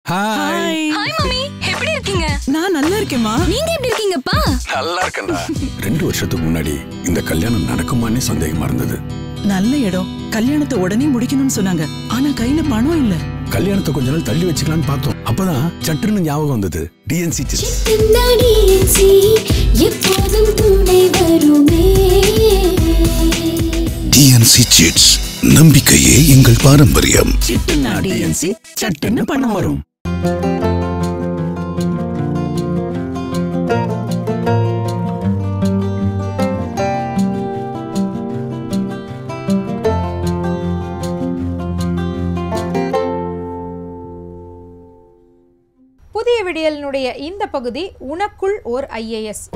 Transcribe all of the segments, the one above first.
Hi hi mummy எப்படி இருக்கீங்க நான் நல்லா இருக்கேம்மா நீங்க எப்படி இருக்கீங்கப்பா நல்லா இருக்கேன்டா ரெண்டு வருஷத்துக்கு முன்னாடி இந்த கல்யாணம் நடக்குமானே சந்தேகமா இருந்தது நல்ல இடம் கல்யாணத்தை உடனே முடிக்கணும்னு சொன்னாங்க ஆனா கையில பணம் இல்ல கல்யாணத்தை கொஞ்ச நாள் தள்ளி வச்சுக்கலாம்னு பார்த்தோம் அப்பதான் சட்டுன்னு ஞாபகம் வந்தது டிஎன்சி பின்னடியன்சி எப்போதும் துணை வருமே டிஎன்சி சிட்ஸ் நம்பிக்கையே எங்கள் பாரம்பரியம் சிட்டுனா டிஎன்சி சட்டுன்னு பணம் வரும் புதிய விடியலினுடைய இந்த பகுதி உனக்குள் ஓர் ஐஏஎஸ்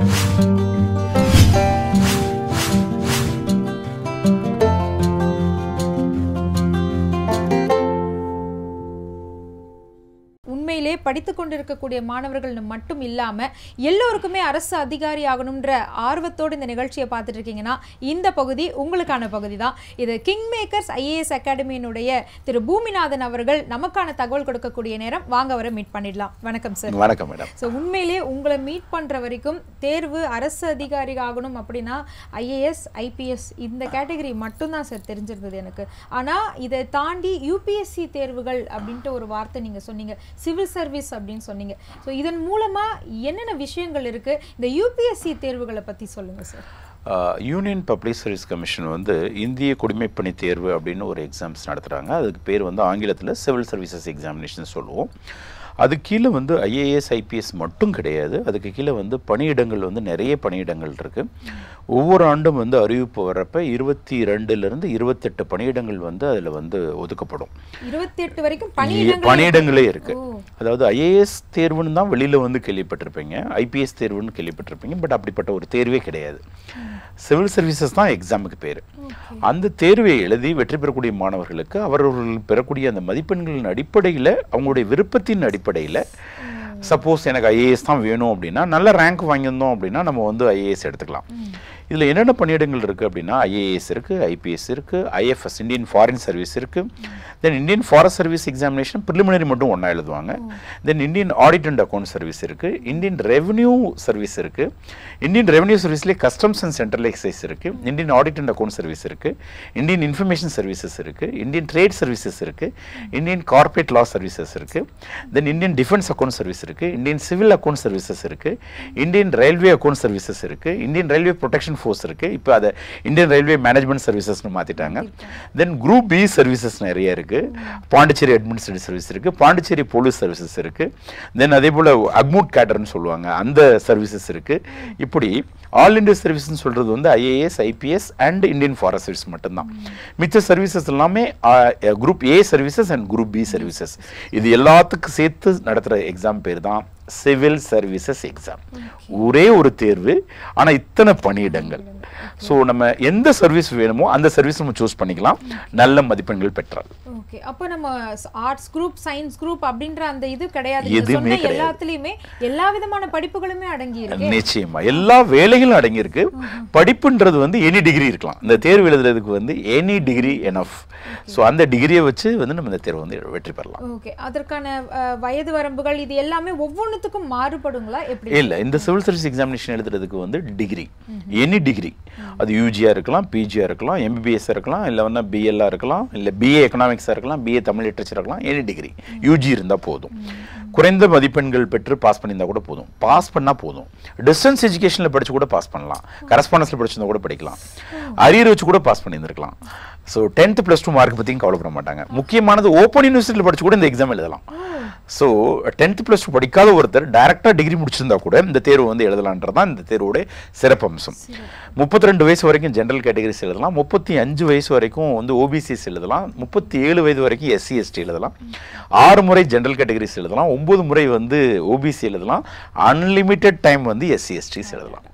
உண்மையிலே படித்து கொண்டிருக்கக்கூடிய மாணவர்கள் மட்டும் இல்லாம எல்லோருக்குமே அரசு அதிகாரி ஆகணுன்ற ஆர்வத்தோடு இந்த நிகழ்ச்சியை பார்த்துட்டு இருக்கீங்கன்னா இந்த பகுதி உங்களுக்கான பகுதி தான் இது கிங் மேக்கர்ஸ் ஐஏஎஸ் அகாடமியினுடைய திரு பூமிநாதன் அவர்கள் நமக்கான தகவல் கொடுக்கக்கூடிய நேரம் வாங்க அவரை மீட் பண்ணிடலாம் வணக்கம் சார் வணக்கம் மேடம் ஸோ உண்மையிலேயே உங்களை மீட் பண்ணுற வரைக்கும் தேர்வு அரசு அதிகாரி ஆகணும் அப்படின்னா ஐஏஎஸ் ஐபிஎஸ் இந்த கேட்டகரி மட்டும்தான் சார் தெரிஞ்சிருந்தது எனக்கு ஆனால் இதை தாண்டி யூபிஎஸ்சி தேர்வுகள் அப்படின்ட்டு ஒரு வார்த்தை நீங்கள் சொன்னீங்க சிவில் சர்வீஸ் அப்படின்னு சொன்னீங்க ஸோ இதன் மூலமாக என்னென்ன விஷயங்கள் இருக்குது இந்த யூபிஎஸ்சி தேர்வுகளை பற்றி சொல்லுங்கள் sir union public service commission வந்து இந்திய குடிமைப்பணி தேர்வு அப்படின்னு ஒரு எக்ஸாம்ஸ் நடத்துகிறாங்க அதுக்கு பேர் வந்து ஆங்கிலத்தில் சிவில் சர்வீசஸ் எக்ஸாமினேஷன் சொல்லுவோம் அது கீழே வந்து ஐஏஎஸ் ஐபிஎஸ் மட்டும் கிடையாது அதுக்கு கீழே வந்து பணியிடங்கள் வந்து நிறைய பணியிடங்கள் இருக்குது ஒவ்வொரு ஆண்டும் வந்து அறிவிப்பு வர்றப்ப இருபத்தி ரெண்டுலேருந்து இருபத்தெட்டு பணியிடங்கள் வந்து அதில் வந்து ஒதுக்கப்படும் இருபத்தி எட்டு வரைக்கும் ஏ- பணியிடங்கள் பணியிடங்களே இருக்கு அதாவது ஐஏஎஸ் தேர்வுன்னு தான் வெளியில வந்து கேள்விப்பட்டிருப்பீங்க ஐபிஎஸ் தேர்வுன்னு கேள்விப்பட்டிருப்பீங்க பட் அப்படிப்பட்ட ஒரு தேர்வே கிடையாது சிவில் சர்வீசஸ் தான் எக்ஸாமுக்கு பேர் அந்த தேர்வை எழுதி வெற்றி பெறக்கூடிய மாணவர்களுக்கு அவர்கள் பெறக்கூடிய அந்த மதிப்பெண்களின் அடிப்படையில் அவங்களுடைய விருப்பத்தின் அடிப்படையில் சப்போஸ் எனக்கு ஐஏஎஸ் தான் வேணும் அப்படின்னா நல்ல ரேங்க் வாங்கியிருந்தோம் அப்படின்னா நம்ம வந்து ஐஏஎஸ் எடுத்துக்கலாம் இதில் என்னென்ன பணியிடங்கள் இருக்குது அப்படின்னா ஐஏஎஸ் இருக்குது ஐபிஎஸ் இருக்குது ஐஎஃப்எஸ் இந்தியன் ஃபாரின் சர்வீஸ் இருக்குது then Indian forest service examination preliminary மட்டும் ஒன்றா எழுதுவாங்க then Indian audit and account service இருக்குது இந்தியன் ரெவன்யூ சர்வீஸ் இருக்குது இந்தியன் ரெவன்யூ சர்வீஸ்லேயே கஸ்டம்ஸ் அண்ட் சென்ட்ரல் எக்ஸைஸ் இருக்குது Indian audit and account service இருக்குது இந்தியன் இன்ஃபர்மேஷன் சர்வீசஸ் இருக்குது இந்தியன் ட்ரேட் சர்வீசஸ் இருக்குது இந்தியன் கார்ப்பரேட் லா சர்வீசஸ் இருக்குது then Indian defence account service இருக்குது Indian civil account services இருக்குது Indian railway account services இருக்குது Indian railway protection force இருக்குது இப்போ அதை இந்தியன் ரயில்வே மேனேஜ்மெண்ட் சர்வீசஸ்னு மாற்றிட்டாங்க தென் குரூப் பி சர்வீசஸ் நிறைய இருக்குது பாண்டிச்சேரி அட்மினிஸ்ட்ரேட்டிவ் சர்வீஸ் இருக்குது பாண்டிச்சேரி போலீஸ் சர்வீசஸ் இருக்குது தென் அதே போல் அக்மூட் கேட்டர்னு சொல்லுவாங்க அந்த சர்வீசஸ் இருக்குது இப்படி ஆல் இண்டியா சர்வீஸ்னு சொல்கிறது வந்து IAS IPS and Indian forest service மட்டும்தான் மிச்ச சர்வீசஸ் எல்லாமே group A services and group B services இது எல்லாத்துக்கும் சேர்த்து நடத்துகிற எக்ஸாம் பேர் தான் சிவில் சர்வீசஸ் எக்ஸாம் ஒரே ஒரு தேர்வு ஆனால் இத்தனை பணியிடங்கள் ஸோ நம்ம எந்த சர்வீஸ் வேணுமோ அந்த சர்வீஸ் நம்ம சூஸ் பண்ணிக்கலாம் நல்ல மதிப்பெண்கள் பெற்றால் ஓகே அப்போ நம்ம ஆர்ட்ஸ் குரூப் சயின்ஸ் குரூப் அப்படின்ற அந்த இது கிடையாது நீங்க எதுவுமே சொன்ன கிடையாது. எல்லாத்துலயுமே எல்லா விதமான படிப்புகளுமே அடங்கி இருக்கு நிச்சயமா எல்லா வேலைகளும் அடங்கியிருக்கு படிப்புன்றது வந்து எனி டிகிரி இருக்கலாம் இந்த தேர்வு எழுதுறதுக்கு வந்து எனி டிகிரி எனஃப் ஸோ அந்த டிகிரியை வச்சு வந்து நம்ம இந்த தேர்வு வந்து வெற்றி பெறலாம் ஓகே அதற்கான அஹ், வயது வரம்புகள் இது எல்லாமே ஒவ்வொன்றுத்துக்கும் மாறுபடுங்களா எப்படி இல்ல இந்த சிவில் சர்வீஸ் எக்ஸாமினேஷன் எழுதுறதுக்கு வந்து டிகிரி எனி டிகிரி அது யூஜியா இருக்கலாம் பிஜியா இருக்கலாம் எம்பிபிஎஸ் இருக்கலாம் இல்ல வந்து பிஎல்லா இருக்கலாம் இல்ல பிஏ எக்கனாமிக்ஸா இருக்கலாம் பிஏ தமிழ் லிட்ரேச்சர் இருக்கலாம் எனி டிகிரி யூஜி இருந்தா போதும் குறைந்த மதிப்பெண்கள் பெற்று பாஸ் பண்ணியிருந்தா கூட போதும் பாஸ் பண்ணா போதும் டிஸ்டன்ஸ் எஜுகேஷன்ல படிச்சு கூட பாஸ் பண்ணலாம் கரஸ்பாண்டன்ஸ்ல படிச்சிருந்தா கூட படிக்கலாம் அரியர் வச்சு கூட பாஸ் பண்ணியிருந்திருக்கலாம் so tenth plus two mark பற்றியும் கவலைப்பட மாட்டாங்க முக்கியமானது ஓப்பன் யூனிவர்சிட்டியில் படிச்சு கூட இந்த எக்ஸாம் எழுதலாம் ஸோ டென்த் ப்ளஸ் டூ படிக்காத ஒருத்தர் டைரெக்டாக டிகிரி முடிச்சிருந்தா கூட இந்த தேர்வு வந்து எழுதலான்றது தான் இந்த தேர்வோட சிறப்பம்சம் முப்பத்தி ரெண்டு வயசு வரைக்கும் ஜென்ரல் கேட்டகரிஸ் எழுதலாம் முப்பத்தி அஞ்சு வயசு வரைக்கும் வந்து ஓபிசிஎஸ் எழுதலாம் முப்பத்தி ஏழு வயது வரைக்கும் எஸ்சி எஸ்டி எழுதலாம் ஆறு முறை ஜென்ரல் கேட்டகரிஸ் எழுதலாம் ஒன்பது முறை வந்து ஓபிசி எழுதலாம் அன்லிமிட்டெட் டைம் வந்து எஸ்சி எஸ்டிஸ் எழுதலாம்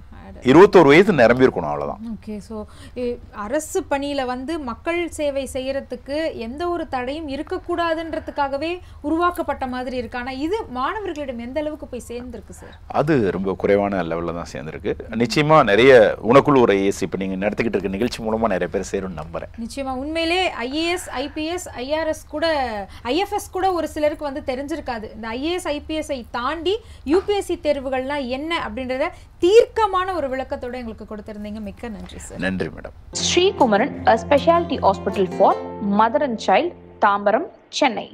இருபத்தோரு வயது நிரம்பி இருக்கணும் அவ்வளவுதான் ஓகே ஸோ அரசு பணியில வந்து மக்கள் சேவை செய்யறதுக்கு எந்த ஒரு தடையும் இருக்கக்கூடாதுன்றதுக்காகவே உருவாக்கப்பட்ட மாதிரி இருக்கு ஆனா இது மாணவர்களிடம் எந்த அளவுக்கு போய் சேர்ந்திருக்கு சார் அது ரொம்ப குறைவான லெவலில் தான் சேர்ந்துருக்கு நிச்சயமா நிறைய உனக்குள்ள ஒரு ஐஏஎஸ் இப்போ நீங்கள் நடத்திக்கிட்டு இருக்க நிகழ்ச்சி மூலமா நிறைய பேர் சேரும்னு நம்புறேன் நிச்சயமா உண்மையிலே ஐஏஎஸ் ஐபிஎஸ் ஐஆர்எஸ் கூட ஐஎஃப்எஸ் கூட ஒரு சிலருக்கு வந்து தெரிஞ்சிருக்காது இந்த ஐஏஎஸ் ஐபிஎஸ்ஐ தாண்டி யூபிஎஸ்சி தேர்வுகள்லாம் என்ன அப்படின்றத தீர்க்கமான ஒரு விளக்கத்தோட எங்களுக்கு கொடுத்திருந்தீங்க மிக்க நன்றி சார் நன்றி madam Srikumaran a specialty hospital for mother and child Tambaram Chennai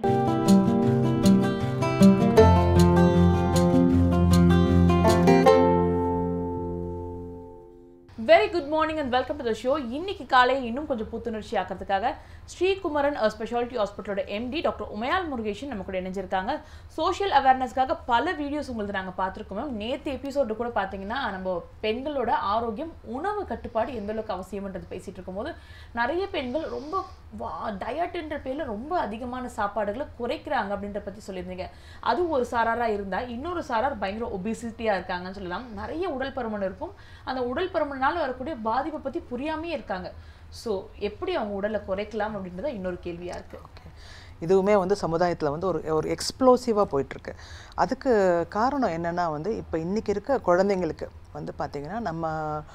very good morning and welcome to the show இன்னைக்கு காலையை இன்னும் கொஞ்சம் புத்துணர்ச்சி ஆக்கிறதுக்காக ஸ்ரீகுமரன் ஸ்பெஷாலிட்டி ஹாஸ்பிட்டலோட எம்டி டாக்டர் உமையால் முருகேஷன் நம்ம கூட இணைஞ்சிருக்காங்க சோஷியல் அவேர்னஸ்க்காக பல வீடியோஸ் உங்களுக்கு நாங்கள் பார்த்துருக்கோம் மேம் நேற்று எபிசோடு கூட பார்த்தீங்கன்னா நம்ம பெண்களோட ஆரோக்கியம் உணவு கட்டுப்பாடு எந்த அளவுக்கு அவசியம்ன்றது பேசிட்டு இருக்கும்போது நிறைய பெண்கள் ரொம்ப டயட்டுன்ற பேரில் ரொம்ப அதிகமான சாப்பாடுகளை குறைக்கிறாங்க அப்படின்ற பற்றி சொல்லியிருந்தீங்க அது ஒரு சாராராக இருந்தால் இன்னொரு சாரார் பயங்கர ஒபிசிட்டியாக இருக்காங்கன்னு சொல்லலாம் நிறைய உடல் பருமன் இருக்கும் அந்த உடல் பருமனால வரக்கூடிய பாதிப்பை பற்றி புரியாமே இருக்காங்க ஸோ எப்படி அவங்க உடலை குறைக்கலாம் அப்படின்றத இன்னொரு கேள்வியாக இருக்குது இதுவுமே வந்து சமுதாயத்தில் வந்து ஒரு ஒரு எக்ஸ்ப்ளோசிவாக போயிட்டுருக்கு அதுக்கு காரணம் என்னென்னா வந்து இப்போ இன்றைக்கி இருக்க குழந்தைங்களுக்கு வந்து பார்த்திங்கன்னா நம்ம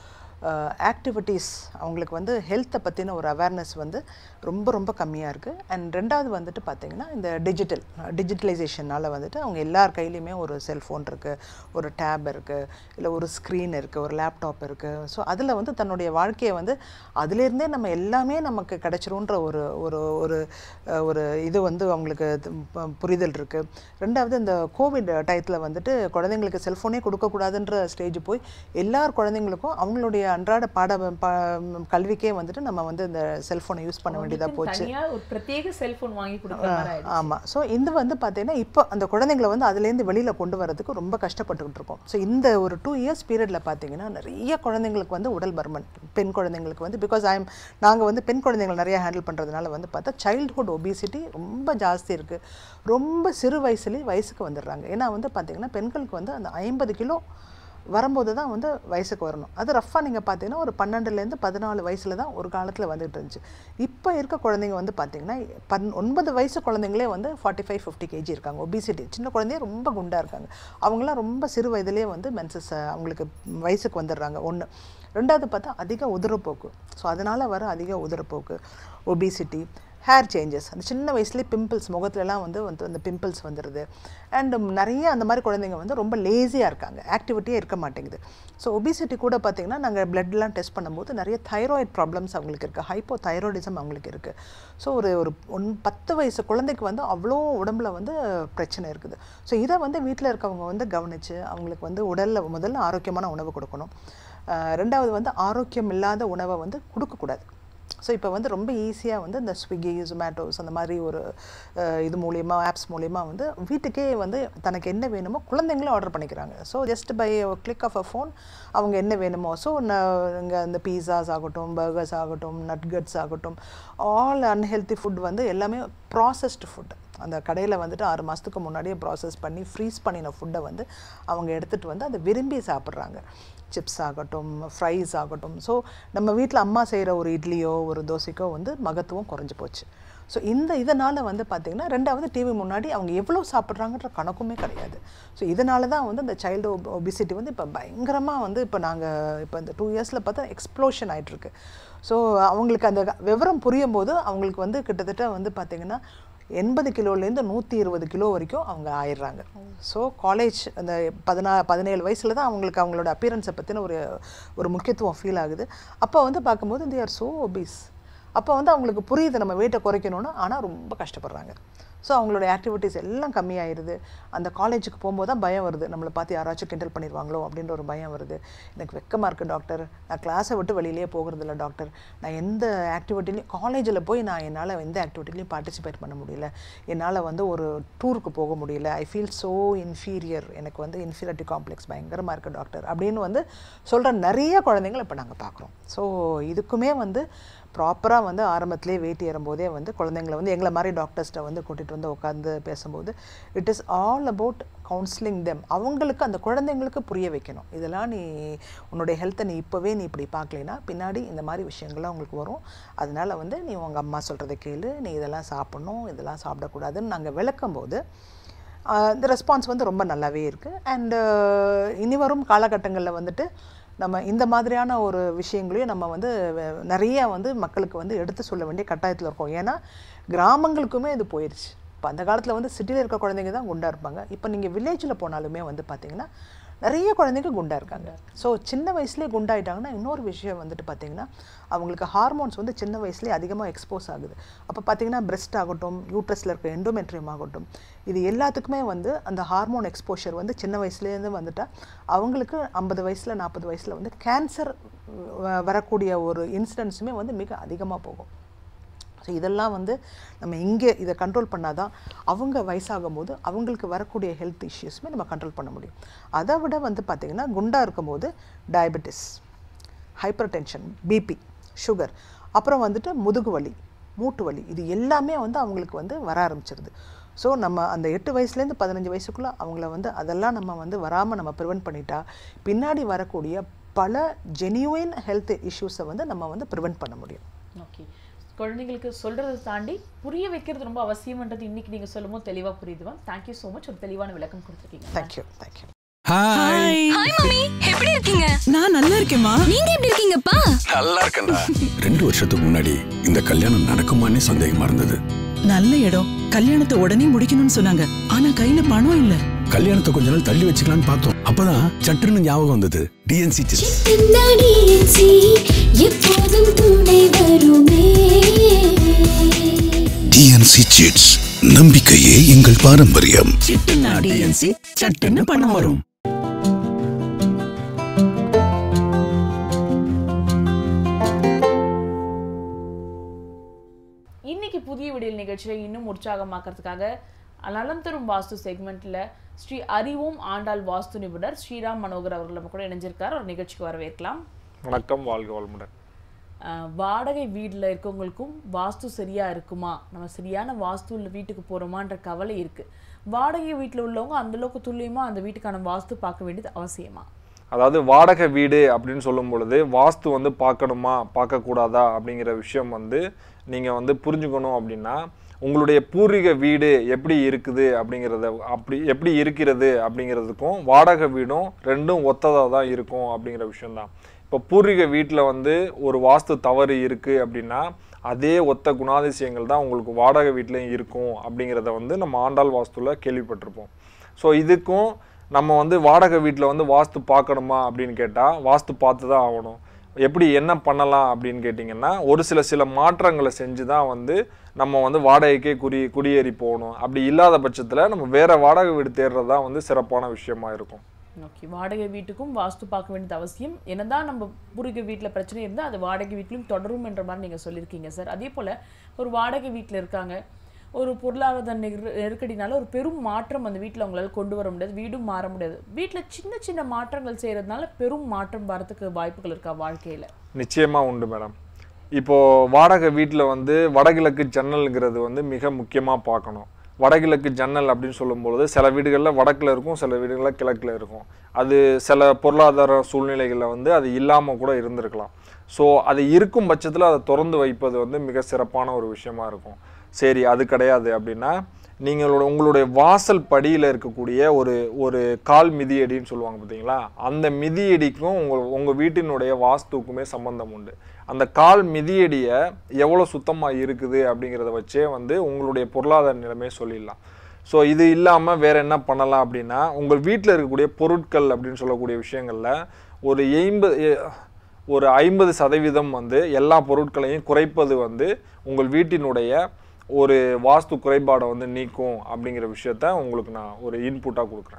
ஆக்டிவிட்டீஸ் அவங்களுக்கு வந்து ஹெல்த்தை பற்றின ஒரு அவேர்னஸ் வந்து ரொம்ப ரொம்ப கம்மியாக இருக்குது அண்ட் ரெண்டாவது வந்துட்டு பார்த்திங்கன்னா இந்த டிஜிட்டல் டிஜிட்டலைசேஷனால் வந்துட்டு அவங்க எல்லார் கையிலையுமே ஒரு செல்ஃபோன் இருக்குது ஒரு டேப் இருக்குது இல்லை ஒரு ஸ்க்ரீன் இருக்குது ஒரு லேப்டாப் இருக்குது ஸோ அதில் வந்து தன்னுடைய வாழ்க்கையை வந்து அதுலேருந்தே நம்ம எல்லாமே நமக்கு கிடச்சிருன்ற ஒரு ஒரு ஒரு அஹ், ஒரு இது வந்து அவங்களுக்கு இது ப- புரிதல் இருக்குது ரெண்டாவது இந்த கோவிட் டயத்தில் வந்துட்டு குழந்தைங்களுக்கு செல்ஃபோனே கொடுக்கக்கூடாதுன்ற ஸ்டேஜ் போய் எல்லார் குழந்தைங்களுக்கும் அவங்களுடைய அன்றாட பாட ப- கல்விக்கே வந்துட்டு நம்ம வந்து இந்த செல்ஃபோனை யூஸ் பண்ண வேண்டியதாக போச்சு தனியா ஒரு பிரத்யேக செல்போன் வாங்கி கொடுக்குற மாதிரி ஆயிடுச்சு. ஆமாம் ஸோ இது வந்து பார்த்தீங்கன்னா இப்போ அந்த குழந்தைங்களை வந்து அதுலேருந்து வெளியில் கொண்டு வரதுக்கு ரொம்ப கஷ்டப்பட்டுக்கிட்டு இருக்கோம் ஸோ இந்த ஒரு டூ இயர்ஸ் பீரியடில் பார்த்தீங்கன்னா நிறைய குழந்தைங்களுக்கு வந்து உடல் பருமன் பெண் குழந்தைங்களுக்கு வந்து பிகாஸ் ஐம் நாங்கள் வந்து பெண் குழந்தைங்களை நிறைய ஹேண்டில் பண்ணுறதுனால வந்து பார்த்தா சைல்ட்ஹுட் ஒபிசிட்டி ரொம்ப ஜாஸ்தி இருக்குது ரொம்ப சிறு வயசுலேயே வயசுக்கு வந்துடுறாங்க ஏன்னா வந்து பார்த்தீங்கன்னா பெண்களுக்கு வந்து அந்த ஐம்பது கிலோ வரும்போது தான் வந்து வயசுக்கு வரணும் அது ரஃபாக நீங்கள் பார்த்தீங்கன்னா ஒரு பன்னெண்டுலேருந்து பதினாலு வயசில் தான் ஒரு காலத்தில் வந்துட்டு இருந்துச்சு இப்போ இருக்க குழந்தைங்க வந்து பார்த்தீங்கன்னா பன் ஒன்பது வயசு குழந்தைங்களே வந்து ஃபார்ட்டி ஃபைவ் ஃபிஃப்டி கேஜி இருக்காங்க ஒபிசிட்டி சின்ன குழந்தைய ரொம்ப குண்டாக இருக்காங்க அவங்களாம் ரொம்ப சிறு வயதிலேயே வந்து மென்சஸ் அவங்களுக்கு வயசுக்கு வந்துடுறாங்க ஒன்று ரெண்டாவது பார்த்தா அதிக உதிரப்போக்கு ஸோ அதனால் வர அதிக உதிரப்போக்கு ஒபிசிட்டி ஹேர் சேஞ்சஸ் அந்த சின்ன வயசுலேயே பிம்பிள்ஸ் முகத்துலலாம் வந்து வந்து அந்த பிம்பிள்ஸ் வந்துடுது அண்ட் நிறைய அந்த மாதிரி குழந்தைங்க வந்து ரொம்ப லேசியாக இருக்காங்க ஆக்டிவிட்டியே இருக்க மாட்டேங்குது ஸோ ஒபிசிட்டி கூட பார்த்தீங்கன்னா நாங்கள் பிளட்லாம் டெஸ்ட் பண்ணும்போது நிறைய தைராய்டு ப்ராப்ளம்ஸ் அவங்களுக்கு இருக்குது ஹைப்போ தைராய்டிசம் அவங்களுக்கு இருக்குது ஸோ ஒரு ஒரு ஒன் பத்து வயசு குழந்தைக்கு வந்து அவ்வளோ உடம்புல வந்து பிரச்சனை இருக்குது ஸோ இதை வந்து வீட்டில் இருக்கவங்க வந்து கவனித்து அவங்களுக்கு வந்து உடலில் முதல்ல ஆரோக்கியமான உணவு கொடுக்கணும் அஹ் ரெண்டாவது வந்து ஆரோக்கியம் இல்லாத உணவை வந்து கொடுக்கக்கூடாது ஸோ இப்போ வந்து ரொம்ப ஈஸியாக வந்து இந்த ஸ்விக்கி ஜொமேட்டோஸ் அந்த மாதிரி ஒரு அஹ், இது மூலியமா ஆப்ஸ் மூலியமா வந்து வீட்டுக்கே வந்து தனக்கு என்ன வேணுமோ குழந்தைங்களும் ஆர்டர் பண்ணிக்கிறாங்க so just by click of a phone அவங்க என்ன வேணுமோ ஸோ இங்கே இந்த பீஸாஸ் ஆகட்டும் பர்கர்ஸ் ஆகட்டும் நட்கட்ஸ் ஆகட்டும் ஆல் அன்ஹெல்தி ஃபுட் வந்து எல்லாமே ப்ராசஸ்டு ஃபுட் அந்த கடையில் வந்துட்டு ஆறு மாதத்துக்கு முன்னாடியே ப்ராசஸ் பண்ணி ஃப்ரீஸ் பண்ணின ஃபுட்டை வந்து அவங்க எடுத்துகிட்டு வந்து அதை விரும்பி சாப்பிட்றாங்க சிப்ஸ் ஆகட்டும் ஃப்ரைஸ் ஆகட்டும் ஸோ நம்ம வீட்டில் அம்மா செய்கிற ஒரு இட்லியோ ஒரு தோசைக்கோ வந்து மகத்துவம் குறைஞ்சி போச்சு ஸோ இந்த இதனால் வந்து பார்த்திங்கன்னா ரெண்டாவது டிவி முன்னாடி அவங்க எவ்வளோ சாப்பிட்றாங்கன்ற கணக்குமே கிடையாது ஸோ இதனால தான் வந்து இந்த சைல்டு ஒபிசிட்டி வந்து இப்போ பயங்கரமாக வந்து இப்போ நாங்கள் இப்போ இந்த டூ இயர்ஸில் பார்த்தா எக்ஸ்ப்ளோஷன் ஆயிட்டிருக்கு ஸோ அவங்களுக்கு அந்த விவரம் புரியும் போது அவங்களுக்கு வந்து கிட்டத்தட்ட வந்து பார்த்திங்கன்னா எண்பது கிலோலேருந்து நூற்றி இருபது கிலோ வரைக்கும் அவங்க ஆயிடுறாங்க ஸோ காலேஜ் அந்த பதினா பதினேழு வயசில் தான் அவங்களுக்கு அவங்களோட அப்பியரன்ஸை பற்றின ஒரு ஒரு முக்கியத்துவம் ஃபீல் ஆகுது அப்போ வந்து பார்க்கும்போது they are so obese அப்போ வந்து அவங்களுக்கு புரியுது நம்ம வெயிட்டை குறைக்கணும்னு ஆனால் ரொம்ப கஷ்டப்படுறாங்க ஸோ அவங்களோட ஆக்டிவிட்டீஸ் எல்லாம் கம்மியாயிருது அந்த காலேஜுக்கு போகும்போது தான் பயம் வருது நம்மளை பார்த்து யாராச்சும் கிண்டல் பண்ணிடுவாங்களோ அப்படின்ற ஒரு பயம் வருது எனக்கு வெக்கமாக இருக்குது டாக்டர் நான் கிளாஸை விட்டு வெளியிலேயே போகிறதில்ல டாக்டர் நான் எந்த ஆக்டிவிட்டிலையும் காலேஜில் போய் நான் என்னால் எந்த ஆக்டிவிட்டிலையும் பார்ட்டிசிபேட் பண்ண முடியல என்னால் வந்து ஒரு டூருக்கு போக முடியல ஐ ஃபீல் ஸோ இன்ஃபீரியர் எனக்கு வந்து இன்ஃபீரியாரிட்டி காம்ப்ளெக்ஸ் பயங்கரமாக இருக்குது டாக்டர் அப்படின்னு வந்து சொல்கிற நிறைய குழந்தைங்களை இப்போ நாங்கள் பார்க்குறோம் ஸோ இதுக்குமே வந்து ப்ராப்பராக வந்து ஆரம்பத்திலே வெயிட் ஏறும்போதே வந்து குழந்தைங்களை வந்து எங்களை மாதிரி டாக்டர்ஸ்ட்டை வந்து கூட்டிகிட்டு வந்து உட்காந்து பேசும்போது it is all about counselling them அவங்களுக்கு அந்த குழந்தைங்களுக்கு புரிய வைக்கணும் இதெல்லாம் நீ உன்னுடைய ஹெல்த்தை நீ இப்போவே நீ இப்படி பார்க்கலைன்னா பின்னாடி இந்த மாதிரி விஷயங்கள்லாம் உங்களுக்கு வரும் அதனால வந்து நீ உங்கள் அம்மா சொல்கிறத கேளு நீ இதெல்லாம் சாப்பிடணும் இதெல்லாம் சாப்பிடக்கூடாதுன்னு நாங்கள் விளக்கும்போது ஆஹ் இந்த ரெஸ்பான்ஸ் வந்து ரொம்ப நல்லாவே இருக்குது அண்டு இனி வரும் காலகட்டங்களில் வந்துட்டு நம்ம இந்த மாதிரியான ஒரு விஷயங்களையும் நம்ம வந்து வெ- நிறைய வந்து மக்களுக்கு வந்து எடுத்து சொல்ல வேண்டிய கட்டாயத்தில் இருக்கோம் ஏன்னா கிராமங்களுக்குமே இது போயிடுச்சு இப்போ அந்த காலத்தில் வந்து சிட்டியில் இருக்க குழந்தைங்க தான் குண்டாக இருப்பாங்க இப்போ நீங்கள் வில்லேஜில் போனாலுமே வந்து பார்த்தீங்கன்னா நிறைய குழந்தைங்க குண்டாக இருக்காங்க ஸோ சின்ன வயசுலேயே குண்டாயிட்டாங்கன்னா இன்னொரு விஷயம் வந்துட்டு பார்த்தீங்கன்னா அவங்களுக்கு ஹார்மோன்ஸ் வந்து சின்ன வயசுலேயே அதிகமாக எக்ஸ்போஸ் ஆகுது அப்போ பார்த்தீங்கன்னா பிரெஸ்ட் ஆகட்டும் யூட்ரஸில் இருக்க எண்டோமெட்ரியம் ஆகட்டும் இது எல்லாத்துக்குமே வந்து அந்த ஹார்மோன் எக்ஸ்போஷர் வந்து சின்ன வயசுலேருந்து வந்துட்டால் அவங்களுக்கு ஐம்பது வயசில் நாற்பது வயசில் வந்து கேன்சர் வரக்கூடிய ஒரு இன்சிடென்ட்ஸுமே வந்து மிக அதிகமாக போகும் ஸோ இதெல்லாம் வந்து நம்ம இங்கே இதை கண்ட்ரோல் பண்ணாதான் அவங்க வயசாகும் போது அவங்களுக்கு வரக்கூடிய ஹெல்த் இஷ்யூஸுமே நம்ம கண்ட்ரோல் பண்ண முடியும் அதை விட வந்து பார்த்திங்கன்னா குண்டாக இருக்கும்போது diabetes hypertension BP sugar அப்புறம் வந்துட்டு முதுகு வலி மூட்டு வலி இது எல்லாமே வந்து அவங்களுக்கு வந்து வர ஆரம்பிச்சிருது ஸோ நம்ம அந்த எட்டு வயசுலேருந்து பதினஞ்சு வயசுக்குள்ளே அவங்கள வந்து அதெல்லாம் நம்ம வந்து வராமல் நம்ம ப்ரிவென்ட் பண்ணிட்டா பின்னாடி வரக்கூடிய பல ஜெனியூன் ஹெல்த் இஷ்யூஸை வந்து நம்ம வந்து ப்ரிவென்ட் பண்ண முடியும் ஓகே குழந்தைங்களுக்கு சொல்றதை தாண்டி புரிய வைக்கிறது ரொம்ப அவசியம்ன்றது இன்னைக்கு நீங்க சொல்லும்போது தெளிவா புரியுது மேம் தேங்க்யூ ஸோ மச் ஒரு தெளிவான விளக்கம் கொடுத்துருக்கீங்க thank you thank you hi hi mummy எப்படி இருக்கீங்க நான் நல்லா இருக்கேம்மா நீங்க எப்படி இருக்கீங்கப்பா நல்லா இருக்கேன்டா ரெண்டு வருஷத்துக்கு முன்னாடி இந்த கல்யாணம் நடக்குமான்னு சந்தேகமா இருந்தது நல்ல இடம் கல்யாணத்தை உடனே முடிக்கணும்னு சொன்னாங்க ஆனா கையில பணம் இல்ல கல்யாணத்தை கொஞ்ச நாள் தள்ளி வச்சுக்கலாம்னு பார்த்தோம் அப்பதான் சட்டுன்னு ஞாபகம் வந்தது டிஎன்சி சின்னடியன்சி எப்போதும் துணை வருமே டிஎன்சி சிட்ஸ் நம்பிக்கையே எங்கள் பாரம்பரியம் சிட்டுனா டிஎன்சி சட்டுன்னு பணம் வரும் இன்னைக்கு புதிய விடியல் நிகழ்ச்சியை இன்னும் உற்சாகமாக்கிறதுக்காக நலம் தரும் வாஸ்து செக்மெண்ட்ல ஸ்ரீ அறிவோம் ஆண்டாள் வாஸ்து நிபுணர் ஸ்ரீராம் மனோகர் அவர்கள் நம்ம கூட இணைஞ்சிருக்கார் ஒரு நிகழ்ச்சிக்கு வரவேற்கலாம் வணக்கம் வாழ்க வளமுடன் அஹ், வாடகை வீட்டில் இருக்கவங்களுக்கும் வாஸ்து சரியா இருக்குமா நம்ம சரியான வாஸ்து உள்ள வீட்டுக்கு போறோமான்ற கவலை இருக்கு வாடகை வீட்டில் உள்ளவங்க அந்த அளவுக்கு துல்லியமா அந்த வீட்டுக்கான வாஸ்து பார்க்க வேண்டியது அவசியமா அதாவது வாடகை வீடு அப்படின்னு சொல்லும் பொழுது வாஸ்து வந்து பார்க்கணுமா பார்க்கக்கூடாதா அப்படிங்கிற விஷயம் வந்து நீங்கள் வந்து புரிஞ்சுக்கணும் அப்படின்னா உங்களுடைய பூர்வீக வீடு எப்படி இருக்குது அப்படிங்கிறத அப்படி எப்படி இருக்கிறது அப்படிங்கிறதுக்கும் வாடகை வீடும் ரெண்டும் ஒத்ததாக தான் இருக்கும் அப்படிங்கிற விஷயம்தான் இப்போ பூர்வீக வீட்டில் வந்து ஒரு வாஸ்து தவறு இருக்குது அப்படின்னா அதே ஒத்த குணாதிசயங்கள் தான் உங்களுக்கு வாடகை வீட்லேயும் இருக்கும் அப்படிங்கிறத வந்து நம்ம ஆண்டாள் வாஸ்துல கேள்விப்பட்டிருப்போம் ஸோ இதுக்கும் நம்ம வந்து வாடகை வீட்டில் வந்து வாஸ்து பார்க்கணுமா அப்படின்னு கேட்டால் வாஸ்து பார்த்து தான் ஆகணும் எப்படி என்ன பண்ணலாம் அப்படின்னு கேட்டிங்கன்னா ஒரு சில சில மாற்றங்களை செஞ்சு தான் வந்து நம்ம வந்து வாடகைக்கே குடி குடியேறி போகணும் அப்படி இல்லாத பட்சத்தில் நம்ம வேற வாடகை வீடு தேடுறது தான் வந்து சிறப்பான விஷயமா இருக்கும் ஓகே வாடகை வீட்டுக்கும் வாஸ்து பார்க்க வேண்டியது அவசியம் என்னதான் நம்ம பூர்வீக வீட்டில் பிரச்சனை இருந்தால் அது வாடகை வீட்டிலும் தொடரும் என்ற மாதிரி நீங்கள் சொல்லியிருக்கீங்க சார் அதே போல் ஒரு வாடகை வீட்டில் இருக்காங்க ஒரு பொருளாதார நெரு நெருக்கடினால ஒரு பெரும் மாற்றம் அந்த வீட்டில் அவங்களால கொண்டு வர முடியாது வீடும் மாற முடியாது வீட்டில் சின்ன சின்ன மாற்றங்கள் செய்கிறதுனால பெரும் மாற்றம் வரதுக்கு வாய்ப்புகள் இருக்கா வாழ்க்கையில் நிச்சயமா உண்டு மேடம் இப்போ வாடகை வீட்டில் வந்து வடகிழக்கு ஜன்னல்ங்கிறது வந்து மிக முக்கியமாக பார்க்கணும் வடகிழக்கு ஜன்னல் அப்படின்னு சொல்லும்பொழுது சில வீடுகளில் வடக்கில் இருக்கும் சில வீடுகளில் கிழக்கில் இருக்கும் அது சில பொருளாதார சூழ்நிலைகளில் வந்து அது இல்லாமல் கூட இருந்திருக்கலாம் ஸோ அது இருக்கும் பட்சத்தில் அதை திறந்து வைப்பது வந்து மிக சிறப்பான ஒரு விஷயமா இருக்கும் சரி அது கிடையாது அப்படின்னா நீங்களோட உங்களுடைய வாசல் படியில் இருக்கக்கூடிய ஒரு ஒரு கால் மிதியடின்னு சொல்லுவாங்க பார்த்தீங்களா அந்த மிதியடிக்கும் உங்கள் உங்கள் வீட்டினுடைய வாஸ்துக்குமே சம்பந்தம் உண்டு அந்த கால் மிதியடியை எவ்வளோ சுத்தமாக இருக்குது அப்படிங்கிறத வச்சே வந்து உங்களுடைய பொருளாதார நிலைமையை சொல்லிடலாம் ஸோ இது இல்லாமல் வேற என்ன பண்ணலாம் அப்படின்னா உங்கள் வீட்டில் இருக்கக்கூடிய பொருட்கள் அப்படின்னு சொல்லக்கூடிய விஷயங்களில் ஒரு எண்பது ஒரு ஐம்பது சதவீதம் வந்து எல்லா பொருட்களையும் குறைப்பது வந்து உங்கள் வீட்டினுடைய ஒரு வாஸ்து குறைபாடை வந்து நீக்கும் அப்படிங்கிற விஷயத்த உங்களுக்கு நான் ஒரு இன்புட்டாக கொடுக்குறேன்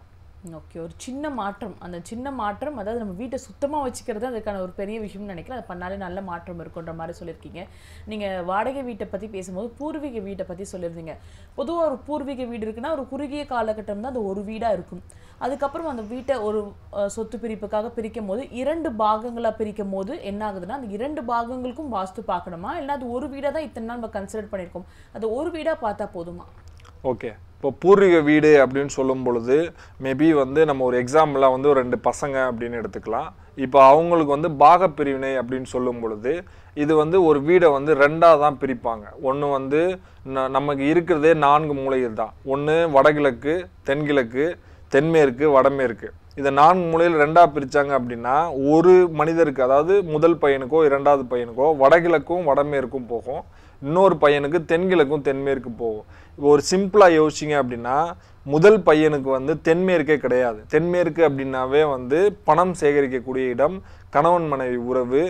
ஓகே ஒரு சின்ன மாற்றம் அந்த சின்ன மாற்றம் அதாவது நம்ம வீட்டை சுத்தமாக வச்சுக்கிறது அதுக்கான ஒரு பெரிய விஷயம்னு நினைக்கிறேன் அதை பண்ணாலே நல்ல மாற்றம் இருக்குன்ற மாதிரி சொல்லியிருக்கீங்க நீங்கள் வாடகை வீட்டை பற்றி பேசும்போது பூர்வீக வீட்டை பற்றி சொல்லியிருந்தீங்க பொதுவாக ஒரு பூர்வீக வீடு இருக்குன்னா ஒரு குறுகிய காலகட்டம் தான் அது ஒரு வீடாக இருக்கும் அதுக்கப்புறம் அந்த வீட்டை ஒரு அஹ், சொத்து பிரிப்புக்காக பிரிக்கும் போது இரண்டு பாகங்களாக பிரிக்கும் போது என்ன ஆகுதுன்னா அந்த இரண்டு பாகங்களுக்கும் வாஸ்து பார்க்கணுமா இல்லை அது ஒரு வீடாக தான் இத்தனை நாள் நம்ம கன்சிடர் பண்ணியிருக்கோம் அது ஒரு வீடாக பார்த்தா போதுமா ஓகே இப்போ பூர்வீக வீடு அப்படின்னு சொல்லும் பொழுது மேபி வந்து நம்ம ஒரு எக்ஸாம்பிளாக வந்து ஒரு ரெண்டு பசங்க அப்படின்னு எடுத்துக்கலாம் இப்போ அவங்களுக்கு வந்து பாக பிரிவினை அப்படின்னு சொல்லும் பொழுது இது வந்து ஒரு வீடை வந்து ரெண்டாக தான் பிரிப்பாங்க ஒன்று வந்து ந- நமக்கு இருக்கிறதே நான்கு மூலைகள் தான் ஒன்று வடகிழக்கு தென்கிழக்கு தென்மேற்கு வடமேற்கு இதை நான்கு மூலையில் ரெண்டாக பிரித்தாங்க அப்படின்னா ஒரு மனிதருக்கு அதாவது முதல் பையனுக்கோ இரண்டாவது பையனுக்கோ வடகிழக்கும் வடமேற்கும் போகும் இன்னொரு பையனுக்கு தென்கிழக்கும் தென்மேற்கு போகும் இப்போ ஒரு சிம்பிளாக யோசிச்சிங்க அப்படின்னா முதல் பையனுக்கு வந்து தென்மேற்கே கிடையாது தென்மேற்கு அப்படின்னாவே வந்து பணம் சேகரிக்கக்கூடிய இடம் கணவன் மனைவி உறவு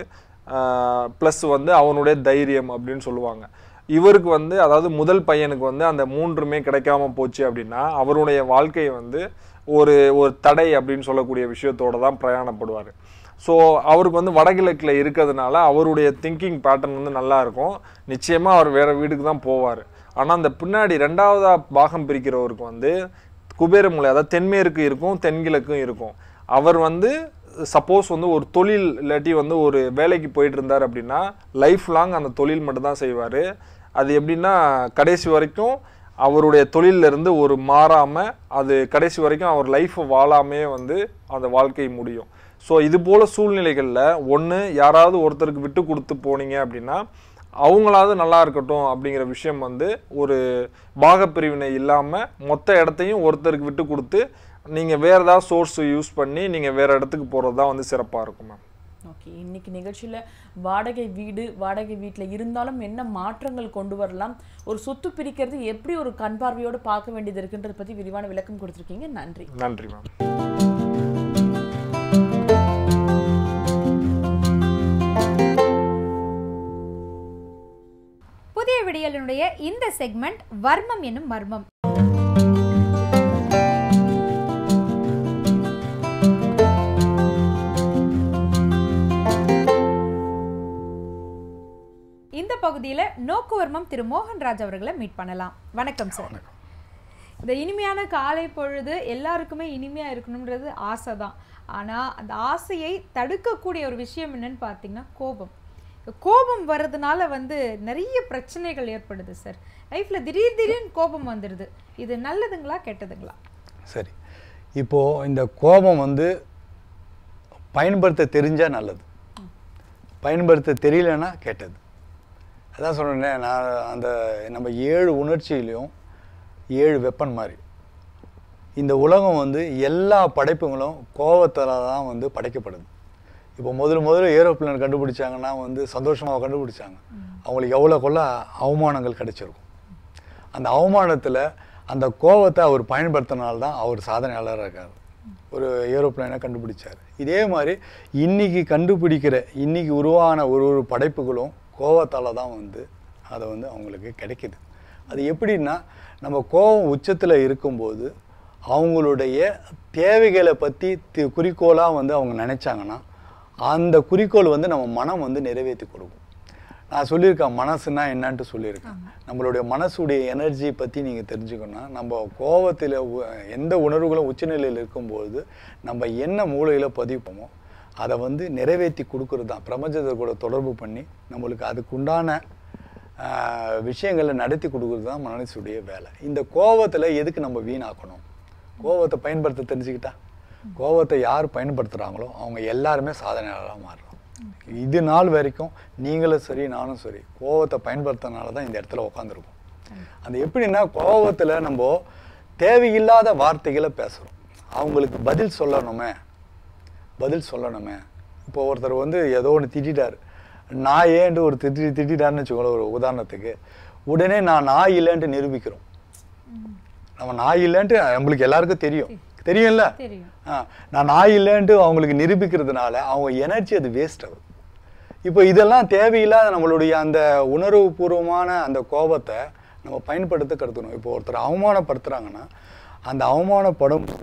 ப்ளஸ் வந்து அவனுடைய தைரியம் அப்படின்னு சொல்லுவாங்க இவருக்கு வந்து அதாவது முதல் பையனுக்கு வந்து அந்த மூன்றுமே கிடைக்காம போச்சு அப்படின்னா அவருடைய வாழ்க்கை வந்து ஒரு ஒரு தடை அப்படின்னு சொல்லக்கூடிய விஷயத்தோட தான் பிரயாணப்படுவார் ஸோ அவருக்கு வந்து வடகிழக்கில் இருக்கிறதுனால அவருடைய திங்கிங் பேட்டர்ன் வந்து நல்லா இருக்கும் நிச்சயமாக அவர் வேற வீட்டுக்கு தான் போவார் ஆனால் அந்த பின்னாடி ரெண்டாவதா பாகம் பிரிக்கிறவருக்கு வந்து குபேரமூலை அதாவது தென்மேற்கு இருக்கும் தென்கிழக்கும் இருக்கும் அவர் வந்து சப்போஸ் வந்து ஒரு தொழில் இல்லாட்டி வந்து ஒரு வேலைக்கு போயிட்டு இருந்தார் அப்படின்னா லைஃப் லாங் அந்த தொழில் மட்டும்தான் செய்வார் அது எப்படின்னா கடைசி வரைக்கும் அவருடைய தொழில்ல இருந்து ஒரு மாறாம அது கடைசி வரைக்கும் அவர் லைஃப் வாழாமே வந்து அந்த வாழ்க்கை முடியும் ஸோ இது போல சூழ்நிலைகளில் ஒன்று யாராவது ஒருத்தருக்கு விட்டு கொடுத்து போனீங்க அப்படின்னா அவங்களாவது நல்லா இருக்கட்டும் அப்படிங்கிற விஷயம் வந்து ஒரு பாகப்பிரிவினை இல்லாமல் மொத்த இடத்தையும் ஒருத்தருக்கு விட்டு கொடுத்து நீங்கள் வேறு ஏதாவது சோர்ஸ் யூஸ் பண்ணி நீங்கள் வேறு இடத்துக்கு போகிறது தான் வந்து சிறப்பாக இருக்கும் மேம் ஓகே இன்னைக்கு நிகழ்ச்சியில வாடகை வீடு வாடகை வீட்ல இருந்தாலும் என்ன மாற்றங்கள் கொண்டு வரலாம் ஒரு சொத்து பிரிக்கிறது எப்படி ஒரு கண் பார்வையோடு பார்க்க வேண்டியது இருக்குன்றத பத்தி விரிவான விளக்கம் கொடுத்துருக்கீங்க நன்றி நன்றி மேம் புதிய விடியலினுடைய இந்த செக்மெண்ட் வர்மம் என்னும் மர்மம் இந்த பகுதியில நோக்குவர்மம் திரு மோகன்ராஜ் அவர்களை மீட் பண்ணலாம் வணக்கம் சார் இந்த இனிமையான காலை பொழுது எல்லாருக்குமே இனிமையா இருக்கணுன்றது ஆசை தான் ஆனா அந்த ஆசையை தடுக்கக்கூடிய ஒரு விஷயம் என்னன்னு பார்த்தீங்கன்னா கோபம் இந்த கோபம் வர்றதுனால வந்து நிறைய பிரச்சனைகள் ஏற்படுது சார் லைஃப்ல திடீர் திடீர்னு கோபம் வந்துடுது இது நல்லதுங்களா கெட்டதுங்களா சரி இப்போது இந்த கோபம் வந்து பயன்படுத்த தெரிஞ்சால் நல்லது பயன்படுத்த தெரியலன்னா கெட்டது அதான் சொன்னேன் நான் அந்த நம்ம ஏழு உணர்ச்சியிலையும் ஏழு வெப்பன் மாதிரி இந்த உலகம் வந்து எல்லா படைப்புகளும் கோபத்தால் தான் வந்து படைக்கப்படுது இப்போ முதல்ல முதல்ல ஏரோப்ளேன் கண்டுபிடிச்சாங்கன்னா வந்து சந்தோஷமாக கண்டுபிடிச்சாங்க அவங்களுக்கு எவ்வளோ கொள்ள அவமானங்கள் கிடைச்சிருக்கும் அந்த அவமானத்தில் அந்த கோபத்தை அவர் பயன்படுத்தினால தான் அவர் சாதனையாளராக இருக்கார் ஒரு ஏரோப்ளேனை கண்டுபிடிச்சார் இதே மாதிரி இன்னைக்கு கண்டுபிடிக்கிற இன்னைக்கு உருவான ஒரு ஒரு படைப்புகளும் கோபத்தால் தான் வந்து அதை வந்து அவங்களுக்கு கிடைக்குது அது எப்படின்னா நம்ம கோபம் உச்சத்தில் இருக்கும்போது அவங்களுடைய தேவைகளை பற்றி தி குறிக்கோளாக வந்து அவங்க நினைச்சாங்கன்னா அந்த குறிக்கோள் வந்து நம்ம மனம் வந்து நிறைவேற்றி கொடுக்கும் நான் சொல்லியிருக்கேன் மனசுனா என்னன்ட்டு சொல்லியிருக்கேன் நம்மளுடைய மனசுடைய எனர்ஜி பற்றி நீங்கள் தெரிஞ்சுக்கணும்னா நம்ம கோபத்தில் எந்த உணர்வுகளும் உச்சநிலையில் இருக்கும்போது நம்ம என்ன மூளையில் பதிப்போமோ அதை வந்து நிறைவேற்றி கொடுக்கறது தான் பிரபஞ்சத்தை கூட தொடர்பு பண்ணி நம்மளுக்கு அதுக்குண்டான ஆஹ், விஷயங்களை நடத்தி கொடுக்கறது தான் மனசுடைய வேலை இந்த கோபத்தில் எதுக்கு நம்ம வீணாக்கணும் கோபத்தை பயன்படுத்த தெரிஞ்சுக்கிட்டா கோபத்தை யார் பயன்படுத்துகிறாங்களோ அவங்க எல்லாருமே சாதனையாளராக மாறுறோம் இது நாள் வரைக்கும் நீங்களும் சரி நானும் சரி கோபத்தை பயன்படுத்தினால தான் இந்த இடத்துல உட்காந்துருக்கோம் அந்த எப்படின்னா கோபத்தில் நம்ம தேவையில்லாத வார்த்தைகளை பேசுகிறோம் அவங்களுக்கு பதில் சொல்லணுமே பதில் சொல்லணுமே இப்போ ஒருத்தர் வந்து ஏதோ ஒன்று திட்டார் நான் ஏன்ட்டு ஒரு திட்டி திட்டாருன்னு வச்சுக்கோங்களேன் ஒரு உதாரணத்துக்கு உடனே நான் நாய் இல்லைன்ட்டு நிரூபிக்கிறோம் நம்ம நாய் இல்லைன்ட்டு நம்மளுக்கு எல்லாருக்கும் தெரியும் தெரியும்ல தெரியும் ஆ, நான் நாய் இல்லைன்ட்டு அவங்களுக்கு நிரூபிக்கிறதுனால அவங்க எனர்ஜி அது வேஸ்ட் ஆகுது இப்போ இதெல்லாம் தேவையில்லாத நம்மளுடைய அந்த உணர்வு பூர்வமான அந்த கோபத்தை நம்ம பயன்படுத்த கருத்தணும் இப்போ ஒருத்தர் அவமானப்படுத்துறாங்கன்னா அந்த அவமானப்படும் போது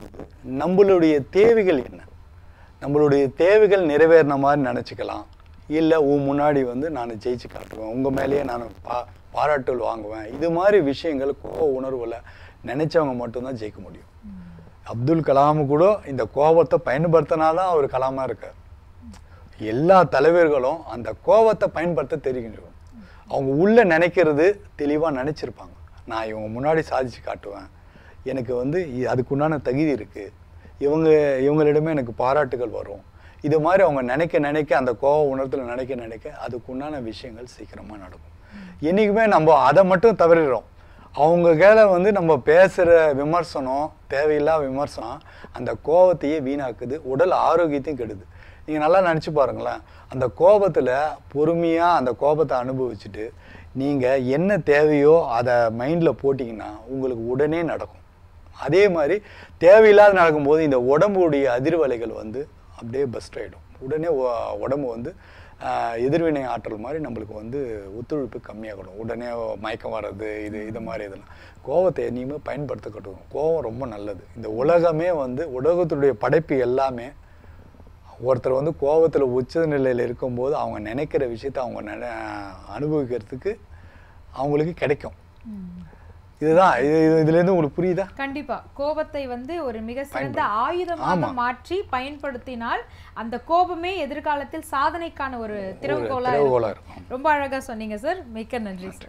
நம்மளுடைய தேவைகள் என்ன நம்மளுடைய தேவைகள் நிறைவேறின மாதிரி நினச்சிக்கலாம் இல்லை உன் முன்னாடி வந்து நான் ஜெயிச்சு காட்டுவேன் உங்கள் மேலேயே நான் பா பாராட்டுகள் வாங்குவேன் இது மாதிரி விஷயங்கள் கோவ உணர்வில் நினைச்சவங்க மட்டும்தான் ஜெயிக்க முடியும் அப்துல் கலாம் கூட இந்த கோபத்தை பயன்படுத்தினாதான் அவர் கலாமா இருக்கார் எல்லா தலைவர்களும் அந்த கோபத்தை பயன்படுத்த தெரிஞ்சிருக்கும் அவங்க உள்ள நினைக்கிறது தெளிவாக நினைச்சிருப்பாங்க நான் இவங்க முன்னாடி சாதிச்சு காட்டுவேன் எனக்கு வந்து இ- அதுக்குண்டான தகுதி இருக்கு இவங்க இவங்களிடமே எனக்கு பாராட்டுகள் வரும் இது மாதிரி அவங்க நினைக்க நினைக்க அந்த கோப உணர்த்துல நினைக்க நினைக்க அதுக்குண்டான விஷயங்கள் சீக்கிரமா நடக்கும் என்னைக்குமே நம்ம அதை மட்டும் தவறிடுறோம் அவங்க கேல வந்து நம்ம பேசுகிற விமர்சனம் தேவையில்லாத விமர்சனம் அந்த கோபத்தையே வீணாக்குது உடல் ஆரோக்கியத்தையும் கெடுது நீங்கள் நல்லா நினச்சி பாருங்களேன் அந்த கோபத்தில் பொறுமையாக அந்த கோபத்தை அனுபவிச்சுட்டு நீங்கள் என்ன தேவையோ அதை மைண்டில் போட்டிங்கன்னா உங்களுக்கு உடனே நடக்கும் அதே மாதிரி தேவையில்லாத நடக்கும்போது இந்த உடம்புடைய அதிர்வலைகள் வந்து அப்படியே பஸ்ட் ஆகிடும் உடனே உ- உடம்பு வந்து ஆஹ், எதிர்வினை ஆற்றல் மாதிரி நம்மளுக்கு வந்து ஒத்துழைப்பு கம்மியாகிடும் உடனே மயக்கம் வர்றது இது இது மாதிரி இதெல்லாம் கோவத்தை இனிமேல் பயன்படுத்த கற்றுக்கணும் கோவம் ரொம்ப நல்லது இந்த உலகமே வந்து உலகத்துடைய படைப்பு எல்லாமே ஒருத்தர் வந்து கோவத்தில் உச்ச நிலையில் இருக்கும்போது அவங்க நினைக்கிற விஷயத்தை அவங்க நினை அனுபவிக்கிறதுக்கு அவங்களுக்கு கிடைக்கும் இதுதான் இது இது- இதுலேருந்து உங்களுக்கு புரியுதா கண்டிப்பா கோபத்தை வந்து ஒரு மிக சிறந்த பயன்படு- ஆயுதமாக ஆமா. மாற்றி பயன்படுத்தினால் அந்த கோபமே எதிர்காலத்தில் சாதனைக்கான ஒரு திறவுகோலா திறவுகோலா இருக்கும் ரொம்ப அழகா சொன்னீங்க சார் மிக்க நன்றி சார்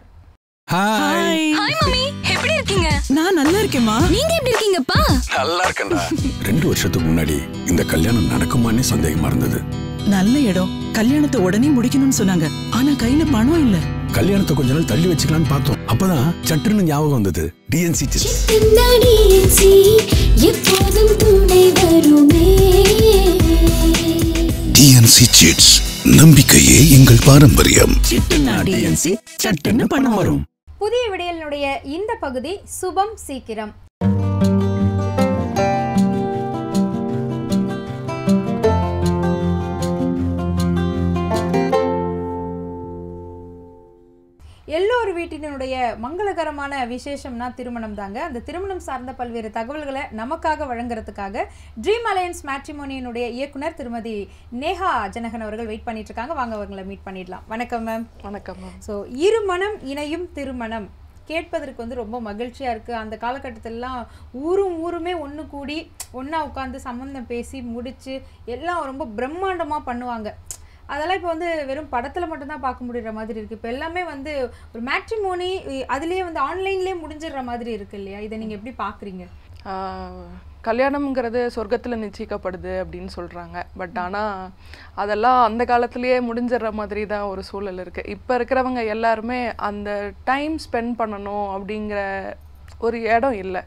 ஹாய் ஹாய் மம்மி எப்படி இருக்கீங்க நான் நல்லா இருக்கேம்மா நீங்க எப்படி இருக்கீங்கப்பா நல்லா இருக்கேன்டா ரெண்டு வருஷத்துக்கு முன்னாடி இந்த கல்யாணம் நடக்குமான்னே சந்தேகமா இருந்தது நல்ல இடம் கல்யாணத்தை உடனே முடிக்கணும்னு சொன்னாங்க ஆனா கையில பணம் இல்ல கல்யாணத்தை கொஞ்ச நாள் தள்ளி வச்சுக்கலாம்னு பார்த்தோம் அப்பதான் சட்டுன்னு ஞாபகம் வந்தது டிஎன்சி சிட்ஸ் சின்னடியன்சி எப்போதும் துணை வருமே டிஎன்சி சிட்ஸ் நம்பிக்கையே எங்கள் பாரம்பரியம் டிஎன்சி சட்டுன்னு பணம் வரும் புதிய விடியலினுடைய இந்த பகுதி சுபம் சீக்கிரம் எல்லோரு வீட்டினுடைய மங்களகரமான விசேஷம்னா திருமணம் தாங்க அந்த திருமணம் சார்ந்த பல்வேறு தகவல்களை நமக்காக வழங்குறதுக்காக ட்ரீம் அலையன்ஸ் மேட்ரிமோனியினுடைய இயக்குனர் திருமதி நேஹா ஜனகன் அவர்கள் வெயிட் பண்ணிட்டு இருக்காங்க வாங்க அவங்களை மீட் பண்ணிடலாம் வணக்கம் மேம் வணக்கம் மேம் ஸோ இருமணம் இணையும் திருமணம் கேட்பதற்கு வந்து ரொம்ப மகிழ்ச்சியாக இருக்குது அந்த காலகட்டத்திலலாம் ஊரும் ஊருமே ஒன்று கூடி ஒன்றா உட்காந்து சம்மந்தம் பேசி முடித்து எல்லாம் ரொம்ப பிரம்மாண்டமாக பண்ணுவாங்க அதெல்லாம் இப்போ வந்து வெறும் படத்தில் மட்டும்தான் பார்க்க முடியுற மாதிரி இருக்குது இப்போ எல்லாமே வந்து ஒரு மேட்ரிமோனி அதுலேயே வந்து ஆன்லைன்லேயே முடிஞ்சிடுற மாதிரி இருக்கு இல்லையா இதை நீங்கள் எப்படி பார்க்குறீங்க ஆஹ், கல்யாணம்ங்கிறது சொர்க்கத்தில் நிச்சயிக்கப்படுது அப்படின்னு சொல்கிறாங்க பட் ஆனால் அதெல்லாம் அந்த காலத்திலேயே முடிஞ்சிடுற மாதிரி தான் ஒரு சூழல் இருக்குது இப்போ இருக்கிறவங்க எல்லாருமே அந்த டைம் ஸ்பெண்ட் பண்ணணும் அப்படிங்கிற ஒரு இடம் இல்லை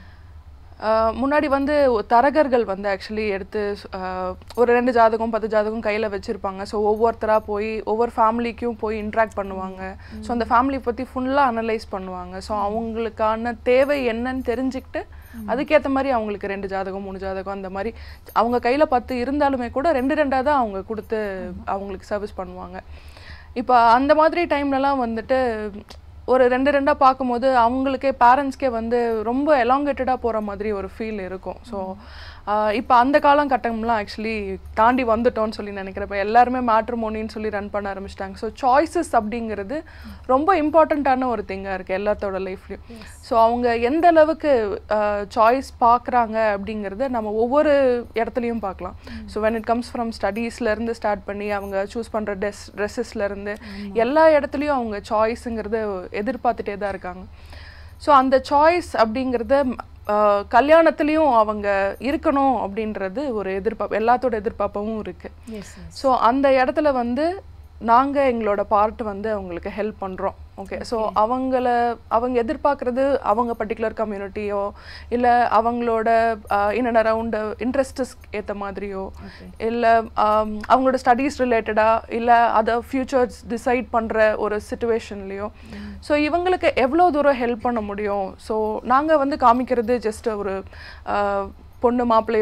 ஆஹ், முன்னாடி வந்து ஒ- தரகர்கள் வந்து ஆக்சுவலி எடுத்து ஆஹ், ஒரு ரெண்டு ஜாதகம் பத்து ஜாதகம் கையில் வச்சுருப்பாங்க ஸோ ஒவ்வொருத்தராக போய் ஒவ்வொரு ஃபேமிலிக்கும் போய் இன்ட்ராக்ட் பண்ணுவாங்க ஸோ அந்த ஃபேமிலி பற்றி ஃபுல்லாக அனலைஸ் பண்ணுவாங்க ஸோ அவங்களுக்கான தேவை என்னன்னு தெரிஞ்சுக்கிட்டு அதுக்கேற்ற மாதிரி அவங்களுக்கு ரெண்டு ஜாதகம் மூணு ஜாதகம் அந்த மாதிரி அவங்க கையில் பத்து இருந்தாலுமே கூட ரெண்டு ரெண்டாக தான் அவங்க கொடுத்து அவங்களுக்கு சர்வீஸ் பண்ணுவாங்க இப்போ அந்த மாதிரி டைம்லலாம் வந்துட்டு ஒரு ரெண்டு ரெண்டாக பார்க்கும்போது அவங்களுக்கே பேரண்ட்ஸ்க்கே வந்து ரொம்ப எலாங்கேட்டடாக போகிற மாதிரி ஒரு ஃபீல் இருக்கும் ஸோ இப்போ அந்த காலகட்டம்லாம் ஆக்சுவலி தாண்டி வந்துட்டோம்னு சொல்லி நினைக்கிறேன் இப்போ எல்லாருமே மேட்ரிமோனின்னு சொல்லி ரன் பண்ண ஆரம்பிச்சிட்டாங்க ஸோ சாய்ஸஸ் அப்படிங்கிறது ரொம்ப இம்பார்ட்டண்ட்டான ஒரு திங்காக இருக்குது எல்லாத்தோட லைஃப்லையும் ஸோ அவங்க எந்த அளவுக்கு சாய்ஸ் பார்க்குறாங்க அப்படிங்கிறத நம்ம ஒவ்வொரு இடத்துலையும் பார்க்கலாம் so when it comes from ஸ்டடீஸ்லேருந்து ஸ்டார்ட் பண்ணி அவங்க சூஸ் பண்ணுற ட்ரெஸ் ட்ரெஸ்ஸஸ்லேருந்து எல்லா இடத்துலையும் அவங்க சாய்ஸுங்கிறத எதிர்பார்த்துட்டே தான் இருக்காங்க ஸோ அந்த சாய்ஸ் அப்படிங்கிறத ஆஹ், கல்யாணத்துலேயும் அவங்க இருக்கணும் அப்படின்றது ஒரு எதிர்பார்ப்பு எல்லாத்தோட எதிர்பார்ப்பாகவும் இருக்குது ஸோ அந்த இடத்துல வந்து நாங்கள் எங்களோட பார்ட் வந்து அவங்களுக்கு ஹெல்ப் பண்ணுறோம் ஓகே ஸோ அவங்கள அவங்க எதிர்பார்க்குறது அவங்க பர்டிகுலர் கம்யூனிட்டியோ இல்லை அவங்களோட இன் அண்ட் அரவுண்ட் இன்ட்ரெஸ்டஸ் ஏற்ற மாதிரியோ இல்லை அவங்களோட ஸ்டடீஸ் ரிலேட்டடாக இல்லை அதை ஃப்யூச்சர்ஸ் டிசைட் பண்ணுற ஒரு சுச்சுவேஷன்லேயோ ஸோ இவங்களுக்கு எவ்வளோ தூரம் ஹெல்ப் பண்ண முடியும் ஸோ நாங்கள் வந்து காமிக்கிறது ஜஸ்ட் ஒரு ஆஹ், பொண்ணு மாப்பிள்ளையோட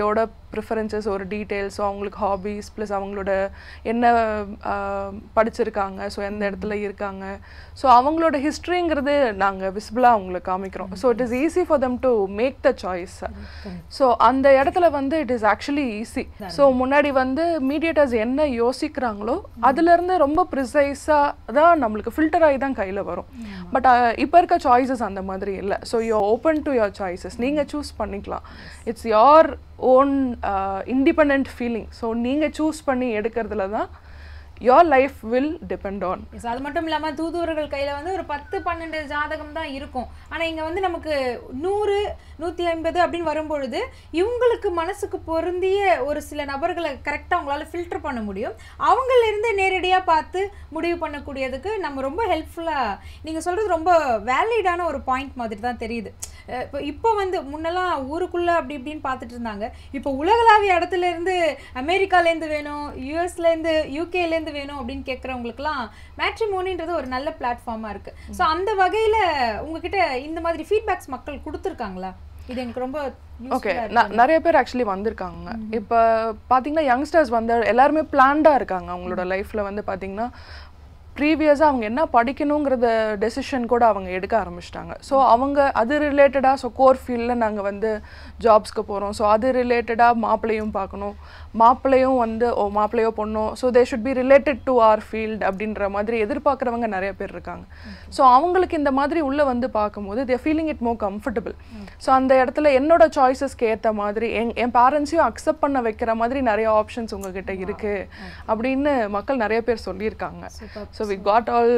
ப்ரிஃபரன்சஸ் ஒரு டீட்டெயில்ஸோ அவங்களுக்கு ஹாபீஸ் ப்ளஸ் அவங்களோட என்ன ஆஹ், படிச்சிருக்காங்க ஸோ எந்த இடத்துல இருக்காங்க ஸோ அவங்களோட ஹிஸ்ட்ரிங்கிறது நாங்கள் விசிபிளாக அவங்களுக்கு காமிக்கிறோம் so it is easy for them to make the choice so அந்த இடத்துல வந்து it is actually easy so முன்னாடி வந்து மீடியேட்டர்ஸ் என்ன யோசிக்கிறாங்களோ அதுலேருந்து ரொம்ப ப்ரிசைஸாக தான் நம்மளுக்கு ஃபில்டர் ஆகி தான் கையில் வரும் பட் இப்போ இருக்க சாய்ஸஸ் அந்த மாதிரி இல்லை so you open to your choices நீங்கள் சூஸ் பண்ணிக்கலாம் it's your own independent feeling so நீங்கள் சூஸ் பண்ணி எடுக்கிறதுல தான் your life will depend on Yes, அது மட்டும் இல்லாம தூதுவர்கள் கையில வந்து ஒரு பத்து பன்னெண்டு ஜாதகம் தான் இருக்கும் ஆனா இங்க வந்து நமக்கு நூறு நூத்தி ஐம்பது அப்படின்னு வரும்பொழுது இவங்களுக்கு மனசுக்கு பொருந்திய ஒரு சில நபர்களை கரெக்டா அவங்களால ஃபில்டர் பண்ண முடியும் அவங்கள இருந்து நேரடியா பார்த்து முடிவு பண்ணக்கூடியதுக்கு நம்ம ரொம்ப ஹெல்ப்ஃபுல்லா நீங்க சொல்றது ரொம்ப வேலிடான ஒரு பாயிண்ட் மாதிரி தான் தெரியுது அஹ் இப்போ இப்போ வந்து முன்னெல்லாம் ஊருக்குள்ள அப்படி இப்படின்னு பார்த்துட்டு இருந்தாங்க இப்போ உலகளாவிய இடத்துல இருந்து அமெரிக்காலேருந்து வேணும் யூஎஸ்லேருந்து யூகேலேருந்து வேணும் அப்படின்னு கேட்குறவங்களுக்குலாம் மேட்ரிமோனின்றது ஒரு நல்ல பிளாட்ஃபார்மாக இருக்கு ஸோ அந்த வகையில் உங்ககிட்ட இந்த மாதிரி ஃபீட்பேக்ஸ் மக்கள் கொடுத்துருக்காங்களா இது எனக்கு ரொம்ப ஓகே useful-ஆ இருக்கு. நிறைய பேர் ஆக்சுவலி வந்திருக்காங்க இப்போ பார்த்தீங்கன்னா யங்ஸ்டர்ஸ் வந்து எல்லாருமே பிளான்டாக இருக்காங்க அவங்களோட லைஃப்பில் வந்து பார்த்தீங்கன்னா ப்ரீவியஸாக அவங்க என்ன படிக்கணுங்கிறத டெசிஷன் கூட அவங்க எடுக்க ஆரம்பிச்சிட்டாங்க ஸோ அவங்க அது ரிலேட்டடாக ஸோ கோர் ஃபீல்டில் நாங்கள் வந்து ஜாப்ஸ்க்கு போகிறோம் ஸோ அது ரிலேட்டடாக மாப்பிள்ளையும் பார்க்கணும் மாப்பிள்ளையும் வந்து ஓ மாப்பிள்ளையோ பொண்ணோ so they should be related to our field அப்படின்ற மாதிரி எதிர்பார்க்குறவங்க நிறைய பேர் இருக்காங்க ஸோ அவங்களுக்கு இந்த மாதிரி உள்ளே வந்து பார்க்கும்போது they feeling it more comfortable so அந்த இடத்துல என்னோட சாய்ஸஸ்க்கு ஏற்ற மாதிரி என் என் பேரண்ட்ஸையும் அக்செப்ட் பண்ண வைக்கிற மாதிரி நிறைய ஆப்ஷன்ஸ் உங்ககிட்ட இருக்கு அப்படின்னு மக்கள் நிறைய பேர் சொல்லியிருக்காங்க so we got all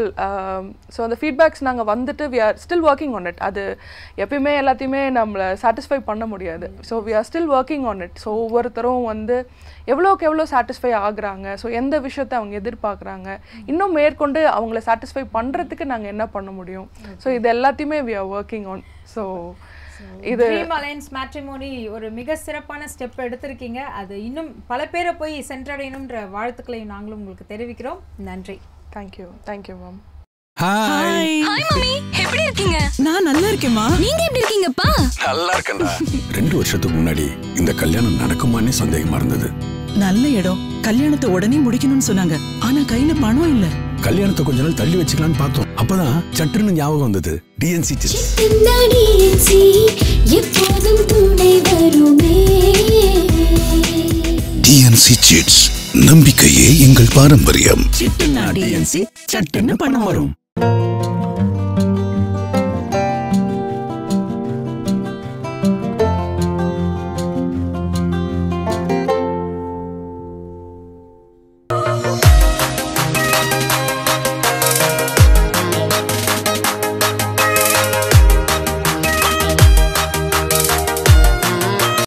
so அந்த ஃபீட்பேக்ஸ் நாங்கள் வந்துட்டு we are still working on it அது எப்பயுமே எல்லாத்தையுமே நம்மளை சாட்டிஸ்ஃபை பண்ண முடியாது so we are still working on it so ஒவ்வொருத்தரும் வந்து எவ்வளோக்கு எவ்வளோ சாட்டிஸ்ஃபை ஆகுறாங்க ஸோ எந்த விஷயத்தை அவங்க எதிர்பார்க்குறாங்க இன்னும் மேற்கொண்டு அவங்கள சாட்டிஸ்ஃபை பண்ணுறதுக்கு நாங்கள் என்ன பண்ண முடியும் ஸோ இது எல்லாத்தையுமே we are working on so இது ட்ரீம் அலைன்ஸ் மேட்ரிமோனி ஒரு மிக சிறப்பான ஸ்டெப் எடுத்திருக்கீங்க அது இன்னும் பல பேரை போய் சென்றடையணுன்ற வாழ்த்துக்களையும் நாங்களும் உங்களுக்கு தெரிவிக்கிறோம் நன்றி thank you thank you ma'am hi hi mummy எப்படி இருக்கீங்க நான் நல்லா இருக்கேம்மா நீங்க எப்படி இருக்கீங்கப்பா நல்லா இருக்கேன்டா ரெண்டு வருஷத்துக்கு முன்னாடி இந்த கல்யாணம் நடக்குமானே சந்தேகமா இருந்தது நல்ல இடம் கல்யாணத்தை உடனே முடிக்கணும்னு சொன்னாங்க ஆனா கையில பணம் இல்ல கல்யாணத்தை கொஞ்ச நாள் தள்ளி வச்சுக்கலாம்னு பார்த்தோம் அப்பதான் சட்டுன்னு ஞாபகம் வந்தது டிஎன்சி சின்னடியன்சி எப்போதும் துணை வருமே டிஎன்சி சிட்ஸ் நம்பிக்கையே எங்கள் பாரம்பரியம் சிட்டுனா டிஎன்சி சட்டுன்னு பணம் வரும்